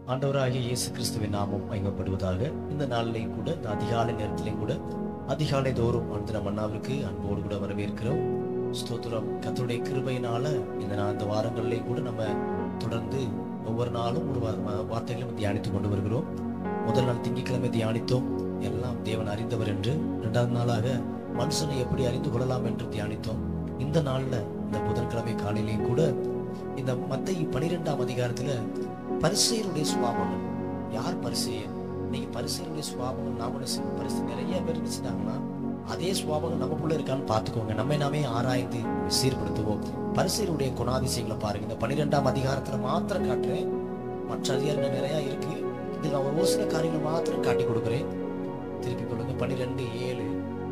ஆண்டவராகிய இயேசு கிறிஸ்துவின் நாமம் மகிமைப்படுவதாக இந்த நாளிலையும் கூட இந்த அதிகாலை நேரத்திலையும் கூட அதிகாலை தோறும் அந்த நம்ம அண்ணாவிற்கு அன்போடு கூட வரவேற்கிறோம் ஸ்தோத்திரம் கர்த்தருடைய கிருபையினால இந்த நா- இந்த வாரங்கள்லையும் கூட நம்ம தொடர்ந்து ஒவ்வொரு நாளும் ஒரு வா- வா- வார்த்தைகளும் தியானித்து கொண்டு வருகிறோம் முதல் நாள் திங்கட்கிழமை தியானித்தோம் எல்லாம் தேவன் அறிந்தவர் என்று இரண்டாவது நாளாக மனுஷனை எப்படி அறிந்து கொள்ளலாம் என்று தியானித்தோம் இந்த நாள்ல இந்த புதன்கிழமை காலையிலையும் கூட இந்த மத்திய பனிரெண்டாம் அதிகாரத்துல பரிசெயருடைய சுபாவங்கள் யார் பரிசெயர் இன்னைக்கு பரிசெயருடைய சுபாவங்கள் நாம என்ன செய்யணும்? பரிசு நிறைய பேர் நினைச்சிட்டாங்கன்னா அதே சுபாவங்கள் நமக்குள்ள இருக்கான்னு பார்த்துக்கோங்க நம்மை நாமே ஆராய்ந்து சீர்படுத்துவோம் பரிசெயருடைய குணாதிசயங்களை பாருங்க இந்த பனிரெண்டாம் அதிகாரத்துல மாத்திரம் காட்டுறேன் மற்ற அதிகாரங்கள் நிறைய இருக்கு இதில் நான் ஒரு சில காரியங்கள் மாத்திரம் காட்டி கொடுக்குறேன் திருப்பி கொள்ளுங்க பனிரெண்டு ஏழு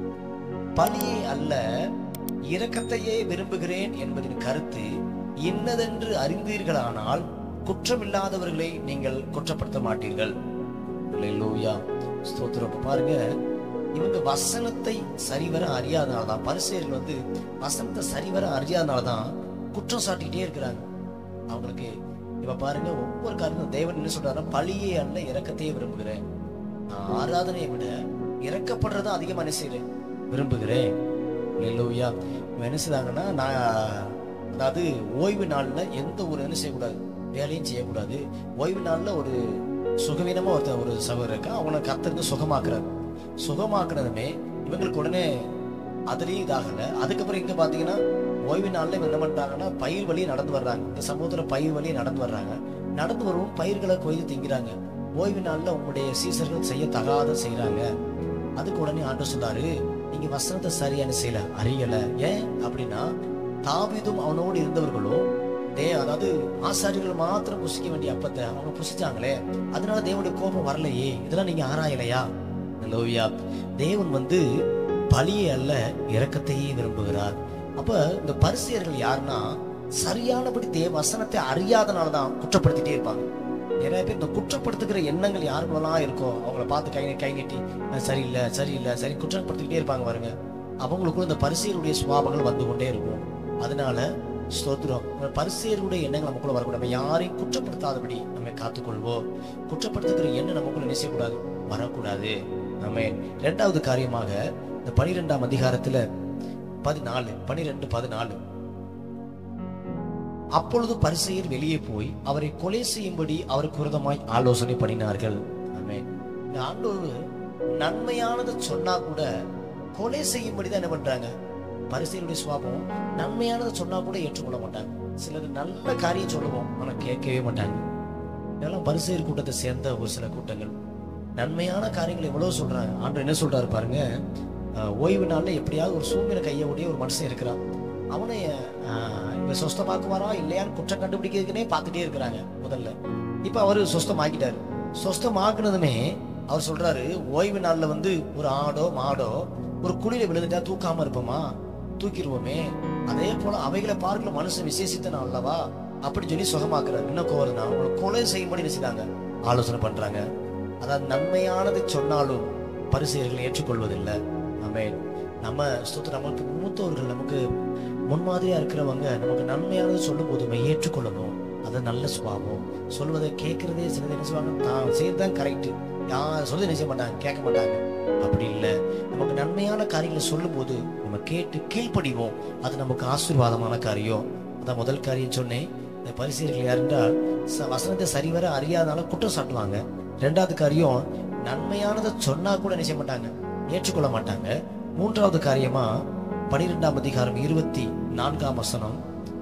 பலியை அல்ல இரக்கத்தையே விரும்புகிறேன் என்பதின் கருத்து இன்னதென்று அறிந்தீர்களானால் குற்றமில்லாதவர்களை நீங்கள் குற்றப்படுத்த மாட்டீர்கள் அல்லேலூயா ஸ்தோத்திரம் அப்ப பாருங்க இவங்க வசனத்தை சரிவர அறியாதனால தான் பரிசேயர்கள் வந்து வசனத்தை சரிவர அறியாதனால தான் குற்றம் சாட்டிக்கிட்டே இருக்கிறாங்க அவங்களுக்கு இப்ப பாருங்க ஒவ்வொரு காரணம் தேவன் என்ன சொல்றாருன்னா பழியே அல்ல இரக்கத்தையே விரும்புகிறேன் நான் ஆராதனையை விட இறக்கப்படுறத அதிகமா என்ன செய்றேன் விரும்புகிறேன் லூயா என்ன செய்தாங்கன்னா நான் அதாவது ஓய்வு நாள்ல எந்த ஒரு என்ன செய்யக்கூடாது வேலையும் செய்யக்கூடாது ஓய்வு நாள்ல ஒரு சுகவீனமா ஒருத்தர் ஒரு சகோதரர் இருக்கா அவங்கள கத்திருந்து சுகமாக்குறாரு சுகமாக்குனதுமே இவங்களுக்கு உடனே அதுலயும் இதாகல அதுக்கப்புறம் இங்க பாத்தீங்கன்னா ஓய்வு நாள்ல இவங்க என்ன பண்றாங்கன்னா பயிர் வழியே நடந்து வர்றாங்க இந்த சமூகத்துல பயிர் வழியே நடந்து வர்றாங்க நடந்து வரவும் பயிர்களை கொய்து திங்கிறாங்க ஓய்வு நாள்ல உங்களுடைய சீசர்கள் செய்ய தகாத செய்றாங்க அதுக்கு உடனே ஆண்டு சொன்னாரு நீங்க வசனத்தை சரியான செய்யல அறியல ஏன் அப்படின்னா தாவீதும் அவனோடு இருந்தவர்களும் தே அதாவது ஆசாரியர்கள் மாத்திரம் புசிக்க வேண்டிய அப்பத்தை அவங்க புசிச்சாங்களே அதனால தேவனுடைய கோபம் வரலையே இதெல்லாம் நீங்க ஆராயலையா லோவியா தேவன் வந்து பலியை அல்ல இரக்கத்தையே விரும்புகிறார் அப்ப இந்த பரிசெயர்கள் யாருன்னா சரியானபடி தேவ வசனத்தை அறியாதனால தான் குற்றப்படுத்திட்டே இருப்பாங்க நிறைய பேர் இந்த குற்றப்படுத்துகிற எண்ணங்கள் யாருக்குள்ளலாம் இருக்கோ அவங்கள பார்த்து கை கை நீட்டி "அஹ், சரியில்லை சரியில்லை சரி குற்றப்படுத்திக்கிட்டே இருப்பாங்க பாருங்க அவங்களுக்குள்ள இந்த பரிசெயருடைய சுபாவங்கள் வந்து கொண்டே இருக்கும் அதனால ஸ்தோத்திரம் இந்த பரிசெயருடைய எண்ணங்கள் நமக்குள்ள வரக்கூடாது நம்ம யாரையும் குற்றப்படுத்தாதபடி நம்ம காத்துக்கொள்வோம் குற்றப்படுத்துகிற எண்ணம் நமக்குள்ள என்ன செய்யக்கூடாது வரக்கூடாது நம்ம இரண்டாவது காரியமாக இந்த பனிரெண்டாம் அதிகாரத்துல பதினாலு பனிரெண்டு பதினாலு அப்பொழுது பரிசெயர் வெளியே போய் அவரை கொலை செய்யும்படி அவருக்கு விரோதமாய் ஆலோசனை பண்ணினார்கள் ஆமென். இந்த ஆண்டவர் நன்மையானதை சொன்னா கூட கொலை செய்யும்படி தான் என்ன பண்றாங்க பரிசெயருடைய சுவாபம் நன்மையானதை சொன்னா கூட ஏற்றுக்கொள்ள மாட்டாங்க சிலர் நல்ல காரியம் சொல்லுவோம் ஆனா கேட்கவே மாட்டாங்க இதெல்லாம் பரிசெயர் கூட்டத்தை சேர்ந்த ஒரு சில கூட்டங்கள் நன்மையான காரியங்கள் எவ்வளவு சொல்றாங்க ஆண்டவர் என்ன சொல்றாரு பாருங்க அஹ், ஓய்வு நாள்ல எப்படியாவது ஒரு சூழ்நிலை கைய உடைய ஒரு மனுஷன் இருக்கிறான் அவனை ஆஹ், இவன் சொஸ்தமாக்குவாரா இல்லையான்னு குற்றம் கண்டுபிடிக்கிறதுக்குனே பார்த்துட்டே இருக்கிறாங்க முதல்ல இப்ப அவரு சொஸ்தமாக்கிட்டாரு சொஸ்தமாக்குனதுமே அவர் சொல்றாரு ஓய்வு நாள்ல வந்து ஒரு ஆடோ மாடோ ஒரு குழியில விழுந்துட்டா தூக்காம இருப்போமா தூக்கிடுவோமே அதே போல அவைகளை பார்க்கல மனுஷன் விசேஷித்த அல்லவா அப்படி சொல்லி சுகமாக்குறாரு என்ன கோவதுனா உங்களை கொலை செய்யும்படி நினைச்சாங்க ஆலோசனை பண்றாங்க அதாவது நன்மையானதை சொன்னாலும் பரிசெயர்கள் ஏற்றுக்கொள்வதில்லை ஆமென் நம்ம ஸ்தோத்திரம் நமக்கு மூத்தவர்கள் நமக்கு முன்மாதிரியா இருக்கிறவங்க நமக்கு நன்மையானது சொல்லும் போது நம்ம ஏற்றுக்கொள்ளணும் அது நல்ல சுபாவம் சொல்வதை கேட்கறதே சிலது என்ன சொல்லுவாங்க தான் செய்யறதுதான் கரெக்ட் யார் சொல்றது என்ன செய்ய மாட்டாங்க கேட்க மாட்டாங்க அப்படி இல்லை நமக்கு நன்மையான காரியங்களை சொல்லும் போது நம்ம கேட்டு கீழ்ப்படிவோம் அது நமக்கு ஆசீர்வாதமான காரியம் அதான் முதல் காரியம் சொன்னேன் இந்த பரிசீலர்கள் யாருன்றால் ச- வசனத்தை சரிவர அறியாதனால குற்றம் சாட்டுவாங்க ரெண்டாவது காரியம் நன்மையானதை சொன்னா கூட என்ன செய்ய மாட்டாங்க ஏற்றுக்கொள்ள மாட்டாங்க மூன்றாவது காரியமா பனிரெண்டாம் அதிகாரம் இருபத்தி நான்காம் வசனம்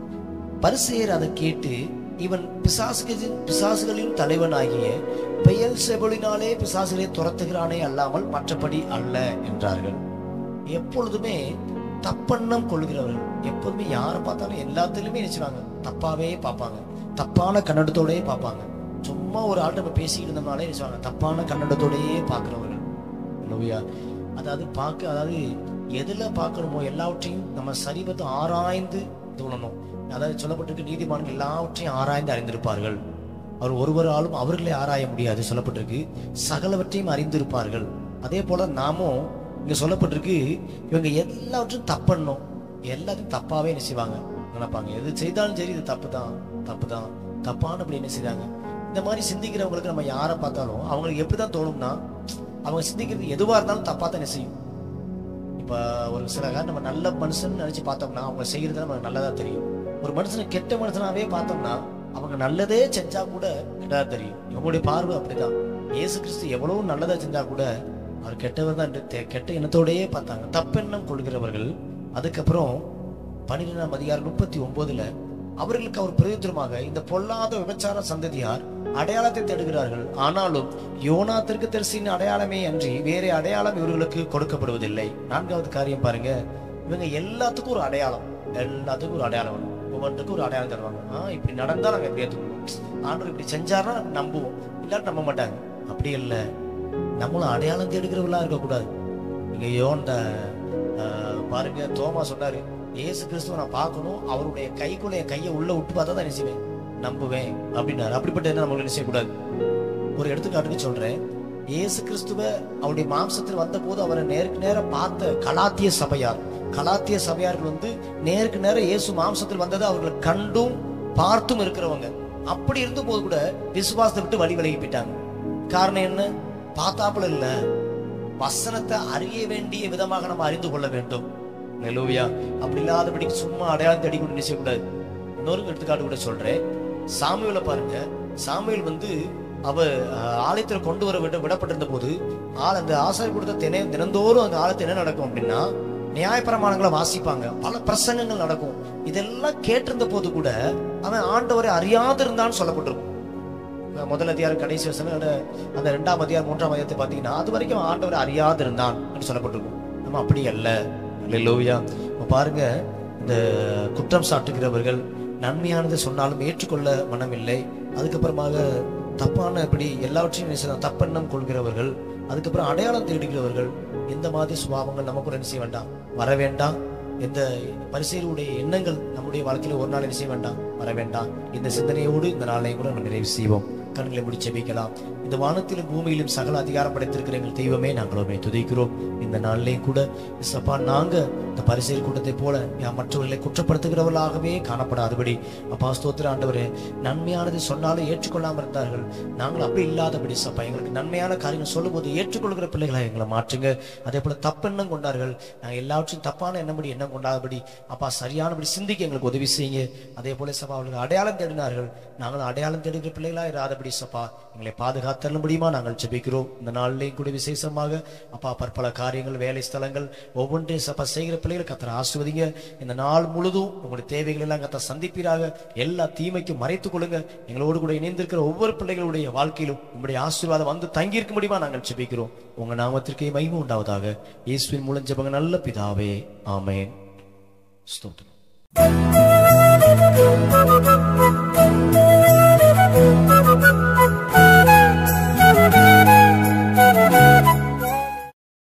பரிசேயர் அதை கேட்டு இவன் பிசாசுகளின் பிசாசுகளின் தலைவனாகிய பெயல் செபலினாலே பிசாசுகளை துரத்துகிறானே அல்லாமல் மற்றபடி அல்ல என்றார்கள் எப்பொழுதுமே தப்பெண்ணம் கொள்கிறவர்கள் எப்போதுமே யாரை பார்த்தாலும் எல்லாத்துலயுமே நினைச்சுவாங்க தப்பாவே பார்ப்பாங்க தப்பான கண்ணடத்தோடயே பார்ப்பாங்க சும்மா ஒரு ஆள்கிட்ட நம்ம பேசிக்கிட்டு இருந்தோம்னாலே நினைச்சுவாங்க தப்பான கண்ணடத்தோடயே பார்க்கிறவர்கள் லோவியா அதாவது பார்க்க அதாவது எதுல பார்க்கணுமோ எல்லாவற்றையும் நம்ம சரிபத்து ஆராய்ந்து இது பண்ணணும் அதாவது சொல்லப்பட்டிருக்கு நீதிமான்கள் எல்லாவற்றையும் ஆராய்ந்து அறிந்திருப்பார்கள் அவர் ஒருவர் ஆளும் அவர்களை ஆராய முடியாது சொல்லப்பட்டிருக்கு சகலவற்றையும் அறிந்திருப்பார்கள் அதே போல நாமும் இங்க சொல்லப்பட்டிருக்கு இவங்க எல்லாவற்றையும் தப்பண்ணும் எல்லாத்தையும் தப்பாவே என்ன செய்வாங்க நினைப்பாங்க எது செய்தாலும் சரி இது தப்பு தான் தப்பு தான் தப்பானபடி என்ன செய்றாங்க இந்த மாதிரி சிந்திக்கிறவங்களுக்கு நம்ம யாரை பார்த்தாலும் அவங்களுக்கு எப்படி தான் தோணும்னா அவங்க சிந்திக்கிறது எதுவாக இருந்தாலும் தப்பாக தான் செய்யும் இப்போ ஒரு சில காரணம் நம்ம நல்ல மனுஷன் நினச்சி பார்த்தோம்னா அவங்க செய்கிறது நமக்கு நல்லதாக தெரியும் ஒரு மனுஷனை கெட்ட மனுஷனாவே பார்த்தோம்னா அவங்க நல்லதே செஞ்சா கூட கெட்டதா தெரியும் இவங்களுடைய பார்வை அப்படிதான் இயேசு கிறிஸ்து எவ்வளவு நல்லதா செஞ்சா கூட அவர் கெட்டவர் தான் என்று தெ- கெட்ட எண்ணத்தோடயே பார்த்தாங்க தப்பெண்ணம் கொள்கிறவர்கள் அதுக்கப்புறம் பன்னிரெண்டாம் அதிகாரம் முப்பத்தி ஒன்பதுல அவர்களுக்கு அவர் பிரயோஜனமாக இந்த பொல்லாத விபச்சார சந்ததியார் அடையாளத்தை தேடுகிறார்கள் ஆனாலும் யோனாத்திற்கு தரிசின் அடையாளமே அன்றி வேற அடையாளம் இவர்களுக்கு கொடுக்கப்படுவதில்லை நான்காவது காரியம் பாருங்க இவங்க எல்லாத்துக்கும் ஒரு அடையாளம் எல்லாத்துக்கும் ஒரு அடையாளம் வேணும் ஒவ்வொன்றுக்கும் ஒரு அடையாளம் தருவாங்க ஆ இப்படி நடந்தா நாங்க எப்படி ஏற்றுக்கணும் ஆண்டவர் இப்படி செஞ்சாருன்னா நாங்க நம்புவோம் இல்லாட்டி நம்ப மாட்டாங்க அப்படி இல்லை நம்மளும் அடையாளம் தேடுகிறவர்களா இருக்கக்கூடாது இங்க யோன்ட ஆஹ், பாருங்க தோமா சொன்னாரு இயேசு கிறிஸ்துவ நான் பார்க்கணும் அவருடைய கைக்குள்ள என் கையை உள்ள விட்டு பார்த்தா தான் நினைச்சுவேன் நம்புவேன் அப்படின்னாரு அப்படிப்பட்ட என்ன நம்மளுக்கு நினைச்சக்கூடாது ஒரு எடுத்துக்காட்டுக்கு சொல்றேன் இயேசு கிறிஸ்துவ அவருடைய மாம்சத்தில் வந்த போது அவரை நேருக்கு நேர பார்த்த கலாத்திய சபையார் கலாத்திய சபையார்கள் வந்து நேருக்கு நேர இயேசு மாம்சத்தில் வந்ததை அவர்களை கண்டும் பார்த்தும் இருக்கிறவங்க அப்படி இருந்த போது கூட விசுவாசத்தை விட்டு வழி விலகி போயிட்டாங்க காரணம் என்ன பார்த்தாப்புல இல்ல வசனத்தை அறிய வேண்டிய விதமாக நம்ம அறிந்து கொள்ள வேண்டும் நெலூயா அப்படி இல்லாதபடிக்கு சும்மா அடையாளம் தேடி கொண்டு நினைச்சக்கூடாது இன்னொரு எடுத்துக்காட்டு கூட சொல்றேன் சாமுவேலை பாருங்க சாமுவேல் வந்து அவ அஹ், ஆலயத்துல கொண்டு வர விட விடப்பட்டிருந்த போது ஆள் அந்த ஆசாரி கொடுத்த தினை தினந்தோறும் அந்த ஆலயத்தில் என்ன நடக்கும் அப்படின்னா நியாயப்பிரமாணங்களை வாசிப்பாங்க பல பிரசங்கங்கள் நடக்கும் இதெல்லாம் கேட்டிருந்த போது கூட அவன் ஆண்டவரை அறியாதிருந்தான்னு சொல்லப்பட்டிருக்கும் அஹ் முதல் அதிகாரம் கடைசி வசனம் அந்த- அந்த ரெண்டாம் அதிகாரம் மூன்றாம் அதிகாரத்தை பார்த்தீங்கன்னா அது வரைக்கும் ஆண்டவரை அறியாதிருந்தான் என்று சொல்லப்பட்டிருக்கும் நம்ம அப்படி அல்ல அல்லேலூயா இப்ப பாருங்க இந்த குற்றம் சாட்டுகிறவர்கள் நன்மையானது சொன்னாலும் ஏற்றுக்கொள்ள மனமில்லை அதுக்கப்புறமாக தப்பான இப்படி எல்லாவற்றையும் என்ன செய்யலாம், தப்பெண்ணம் கொள்கிறவர்கள் அதுக்கப்புறம் அடையாளம் தேடுகிறவர்கள் இந்த மாதிரி சுபாவங்கள் நமக்கு என்ன செய்ய வேண்டாம் வர வேண்டாம் இந்த பரிசெயலுடைய எண்ணங்கள் நம்முடைய வாழ்க்கையில ஒரு நாள் என்ன செய்ய வேண்டாம் வர வேண்டாம் இந்த சிந்தனையோடு இந்த நாளையும் கூட நம்ம நிறைவு செய்வோம் கண்களை முடி ஜெபிக்கலாம் இந்த வானத்திலும் பூமியிலும் சகல அதிகாரம் படைத்திருக்கிற எங்கள் தெய்வமே நாங்கள் உண்மை துதிக்கிறோம் இந்த நாளிலேயும் கூட இசப்பா நாங்க இந்த பரிசெயல் கூட்டத்தை போல யா- மற்றவர்களை குற்றப்படுத்துகிறவர்களாகவே காணப்படாதபடி அப்பா ஸ்தோத்திர ஆண்டவரே நன்மையானது சொன்னாலும் ஏற்றுக்கொள்ளாமல் இருந்தார்கள் நாங்கள் அப்படி இல்லாதபடி சப்பா எங்களுக்கு நன்மையான காரியங்கள் சொல்லும்போது ஏற்றுக்கொள்கிற பிள்ளைகளை எங்களை மாற்றுங்க அதே போல தப்பெண்ணம் கொண்டார்கள் நாங்கள் எல்லாவற்றையும் தப்பான எண்ணப்படி எண்ணம் கொண்டாதபடி அப்பா சரியானபடி சிந்திக்க எங்களுக்கு உதவி செய்யுங்க அதே போல சப்பா அவர்கள் அடையாளம் தேடினார்கள் நாங்கள் அடையாளம் தேடுகிற பிள்ளைகளா இராதபடி சப்பா எங்களை பாதுகாத்தள்ள முடியுமா நாங்கள் ஜெபிக்கிறோம் இந்த நாளிலேயும் கூட விசேஷமாக அப்பா பற்பல காரியங்கள் வேலை ஸ்தலங்கள் ஒவ்வொன்றையும் சப்பா செய்கிற பிள்ளைகளை கத்தரை ஆசிர்வதிங்க இந்த நாள் முழுதும் உங்களுடைய தேவைகள் எல்லாம் கத்த சந்திப்பீராக எல்லா தீமைக்கும் மறைத்துக் கொள்ளுங்க எங்களோடு கூட இணைந்திருக்கிற ஒவ்வொரு பிள்ளைகளுடைய வாழ்க்கையிலும் உங்களுடைய ஆசீர்வாதம் வந்து தங்கியிருக்க முடியுமா நாங்கள் ஜெபிக்கிறோம் உங்க நாமத்திற்கே மகிமை உண்டாவதாக இயேசுவின் மூலம் ஜெபங்க நல்ல பிதாவே ஆமென் ஸ்தோத்திரம்